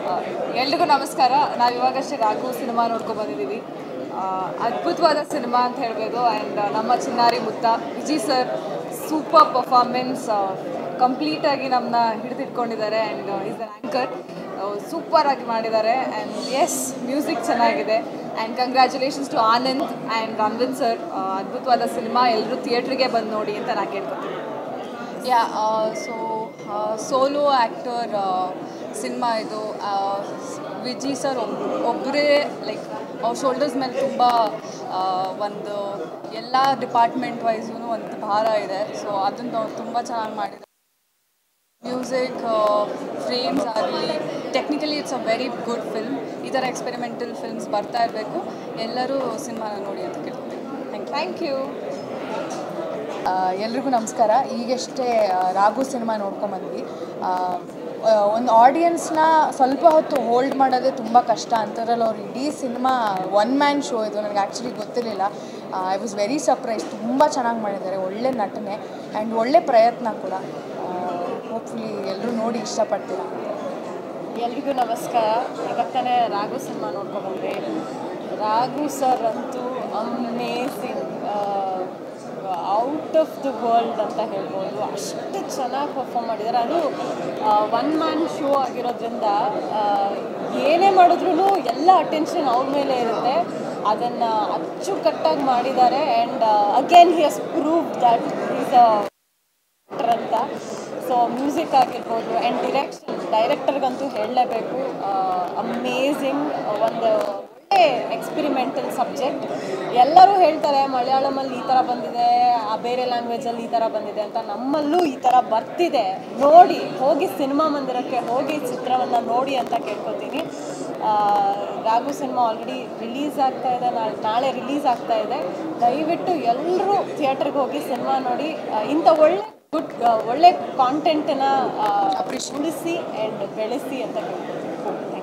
ಎಲ್ರಿಗೂ ನಮಸ್ಕಾರ ನಾವು ಇವಾಗಷ್ಟೇ ರಾಘು ಸಿನಿಮಾ ನೋಡ್ಕೊಂಡು ಬಂದಿದ್ದೀವಿ ಆ, ಅದ್ಭುತವಾದ ಸಿನಿಮಾ ಅಂತ ಹೇಳ್ಬೋದು ಆ್ಯಂಡ್ ನಮ್ಮ ಚಿನ್ನಾರಿ ಮುತ್ತ ವಿಜಯ್ ಸರ್ ಸೂಪರ್ ಪರ್ಫಾರ್ಮೆನ್ಸ್ ಕಂಪ್ಲೀಟಾಗಿ ನಮ್ಮನ್ನ ಹಿಡಿದಿಟ್ಕೊಂಡಿದ್ದಾರೆ and is an anchor super ಆಗಿ ಮಾಡಿದ್ದಾರೆ ಆ್ಯಂಡ್ ಎಸ್ ಮ್ಯೂಸಿಕ್ ಚೆನ್ನಾಗಿದೆ and congratulations to Anand and ರಂವಿನ್ ಸರ್ ಅದ್ಭುತವಾದ ಸಿನಿಮಾ ಎಲ್ಲರೂ ಥಿಯೇಟ್ರಿಗೆ ಬಂದು ನೋಡಿ ಅಂತ ನಾನು ಕೇಳ್ಕೊತೀನಿ yeah so solo actor cinema ಇದು ಆ, ವಿಜಯ್ ಸರ್ ಒಬ್ ಒಬ್ಬರೇ ಲೈಕ್ ಅವ್ರ ಶೋಲ್ಡರ್ಸ್ ಮೇಲೆ ತುಂಬ ಆ, ಒಂದು ಎಲ್ಲ ಡಿಪಾರ್ಟ್ಮೆಂಟ್ ವೈಸೂ ಒಂದು ಭಾರ ಇದೆ ಸೊ ಅದನ್ನು ಅವ್ರು ತುಂಬ ಚೆನ್ನಾಗಿ ಮಾಡಿದ್ದಾರೆ ಮ್ಯೂಸಿಕ್ ಫ್ರೇಮ್ಸ್ ಆಗಲಿ technically it's a very good film ಈ ಥರ ಎಕ್ಸ್ಪೆರಿಮೆಂಟಲ್ ಫಿಲ್ಮ್ಸ್ ಬರ್ತಾ ಇರಬೇಕು ಎಲ್ಲರೂ ಸಿನಿಮಾನ ನೋಡಿ ಅಂತ ಕೇಳ್ತೀನಿ ಥ್ಯಾಂಕ್ ಯು ಥ್ಯಾಂಕ್ ಯು ಆ, ಎಲ್ರಿಗೂ ನಮಸ್ಕಾರ ಈಗಷ್ಟೇ ಆ, ರಾಘು ಸಿನಿಮಾ ನೋಡ್ಕೊಂಬಂದ್ವಿ ಒಂದು ಆಡಿಯನ್ಸ್ನ ಸ್ವಲ್ಪ ಹೊತ್ತು ಹೋಲ್ಡ್ ಮಾಡೋದೇ ತುಂಬ ಕಷ್ಟ ಅಂತಾರಲ್ಲ ಅವ್ರು ಇಡೀ ಸಿನಿಮಾ ಒನ್ ಮ್ಯಾನ್ ಶೋ ಇದು ನನಗೆ ಆ್ಯಕ್ಚುಲಿ ಗೊತ್ತಿರಲಿಲ್ಲ ಐ ವಾಸ್ ವೆರಿ ಸರ್ಪ್ರೈಸ್ ತುಂಬ ಚೆನ್ನಾಗಿ ಮಾಡಿದ್ದಾರೆ ಒಳ್ಳೆ ನಟನೆ ಆ್ಯಂಡ್ ಒಳ್ಳೆ ಪ್ರಯತ್ನ ಕೂಡ ಹೋಪ್ಫುಲಿ ಎಲ್ಲರೂ ನೋಡಿ ಇಷ್ಟಪಡ್ತೀರಾ ಎಲ್ರಿಗೂ ನಮಸ್ಕಾರ ಇವಾಗ ತಾನೇ ರಾಘು ಸಿನಿಮಾ ನೋಡ್ಕೊಂಡ್ಬಂದೆ ರಾಘು ಸರ್ ಅಂತೂ amazing out of the world ಅಂತ ಹೇಳ್ಬೋದು ಅಷ್ಟು ಚೆನ್ನಾಗಿ ಪರ್ಫಾರ್ಮ್ ಮಾಡಿದ್ದಾರೆ ಅದು ಒನ್ ಮ್ಯಾನ್ ಶೋ ಆಗಿರೋದ್ರಿಂದ ಆ, ಏನೇ ಮಾಡಿದ್ರು ಎಲ್ಲ ಅಟೆನ್ಷನ್ ಅವ್ರ ಮೇಲೆ ಇರುತ್ತೆ ಅದನ್ನು ಅಚ್ಚುಕಟ್ಟಾಗಿ ಮಾಡಿದ್ದಾರೆ and again he has prove that is a director ಅಂತ ಸೊ ಮ್ಯೂಸಿಕ್ ಆಗಿರ್ಬೋದು ಆ್ಯಂಡ್ ಡಿರೆಕ್ಷನ್ ಡೈರೆಕ್ಟರ್ಗಂತೂ ಹೇಳಲೇಬೇಕು ಅಮೇಝಿಂಗ್ ಒಂದು ಒಳ್ಳೆ ಎಕ್ಸ್ಪಿರಿಮೆಂಟಲ್ ಸಬ್ಜೆಕ್ಟ್ ಎಲ್ಲರೂ ಹೇಳ್ತಾರೆ ಮಲಯಾಳಮಲ್ಲಿ ಈ ಥರ ಬಂದಿದೆ ಆ ಬೇರೆ ಲ್ಯಾಂಗ್ವೇಜಲ್ಲಿ ಈ ಥರ ಬಂದಿದೆ ಅಂತ ನಮ್ಮಲ್ಲೂ ಈ ಥರ ಬರ್ತಿದೆ ನೋಡಿ ಹೋಗಿ ಸಿನಿಮಾ ಮಂದಿರಕ್ಕೆ ಹೋಗಿ ಚಿತ್ರವನ್ನು ನೋಡಿ ಅಂತ ಕೇಳ್ಕೊತೀನಿ ಆ, ರಾಘು ಸಿನಿಮಾ ಆಲ್ರೆಡಿ ರಿಲೀಸ್ ಆಗ್ತಾ ಇದೆ ನಾಳೆ ನಾಳೆ ರಿಲೀಸ್ ಆಗ್ತಾ ಇದೆ ದಯವಿಟ್ಟು ಎಲ್ಲರೂ ಥಿಯೇಟ್ರಿಗೆ ಹೋಗಿ ಸಿನಿಮಾ ನೋಡಿ ಆ, ಇಂಥ ಒಳ್ಳೆ ಗುಡ್ ಒಳ್ಳೆ ಕಾಂಟೆಂಟನ್ನ ಉಳಿಸಿ ಆ್ಯಂಡ್ ಬೆಳೆಸಿ ಅಂತ ಕೇಳ್ಕೊತೀನಿ